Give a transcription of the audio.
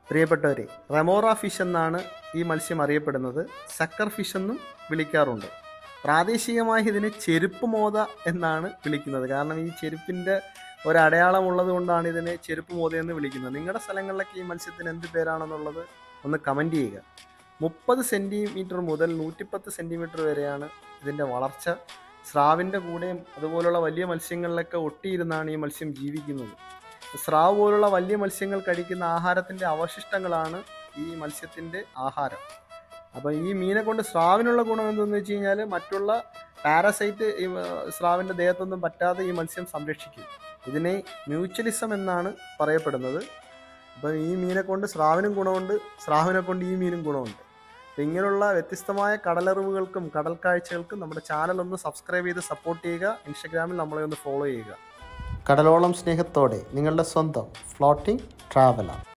പ്രിയപ്പെട്ടവരെ റെമോറ ഫിഷ് എന്നാണ് ഈ മത്സ്യം അറിയപ്പെടുന്നത് സക്കർ ഫിഷ് എന്നും വിളിക്കാറുണ്ട് പ്രാദേശികമായി ഇതിനെ ചെരുപ്പ് മോത എന്നാണ് വിളിക്കുന്നത് കാരണം ഈ ചെരുപ്പിൻ്റെ ഒരടയാളം ഉള്ളത് കൊണ്ടാണ് ഇതിനെ ചെരുപ്പ് മോത എന്ന് വിളിക്കുന്നത് നിങ്ങളുടെ സ്ഥലങ്ങളിലൊക്കെ ഈ മത്സ്യത്തിന് എന്ത് പേരാണെന്നുള്ളത് ഒന്ന് കമൻറ്റ് ചെയ്യുക മുപ്പത് സെൻറ്റിമീറ്റർ മുതൽ നൂറ്റിപ്പത്ത് സെൻറ്റിമീറ്റർ വരെയാണ് ഇതിൻ്റെ വളർച്ച സ്രാവിൻ്റെ കൂടെയും അതുപോലുള്ള വലിയ മത്സ്യങ്ങളിലൊക്കെ ഒട്ടിയിരുന്നാണ് ഈ മത്സ്യം ജീവിക്കുന്നത് സ്രാവ് പോലുള്ള വലിയ മത്സ്യങ്ങൾ കഴിക്കുന്ന ആഹാരത്തിൻ്റെ അവശിഷ്ടങ്ങളാണ് ഈ മത്സ്യത്തിൻ്റെ ആഹാരം അപ്പോൾ ഈ മീനെ കൊണ്ട് സ്രാവിനുള്ള ഗുണം എന്തെന്ന് വെച്ച് കഴിഞ്ഞാൽ മറ്റുള്ള പാരസൈറ്റ് ഈ സ്രാവിൻ്റെ ദേഹത്തൊന്നും പറ്റാതെ ഈ മത്സ്യം സംരക്ഷിക്കും ഇതിനെ മ്യൂച്വലിസം എന്നാണ് പറയപ്പെടുന്നത് അപ്പം ഈ മീനെ കൊണ്ട് സ്രാവിനും ഗുണമുണ്ട് സ്രാവിനെ കൊണ്ട് ഈ മീനും ഗുണമുണ്ട് അപ്പം ഇങ്ങനെയുള്ള വ്യത്യസ്തമായ കടലറിവുകൾക്കും കടൽ കാഴ്ചകൾക്കും നമ്മുടെ ചാനൽ ഒന്ന് സബ്സ്ക്രൈബ് ചെയ്ത് സപ്പോർട്ട് ചെയ്യുക ഇൻസ്റ്റഗ്രാമിൽ നമ്മളെ ഒന്ന് ഫോളോ ചെയ്യുക കടലോളം സ്നേഹത്തോടെ നിങ്ങളുടെ സ്വന്തം ഫ്ലോട്ടിംഗ് ട്രാവലർ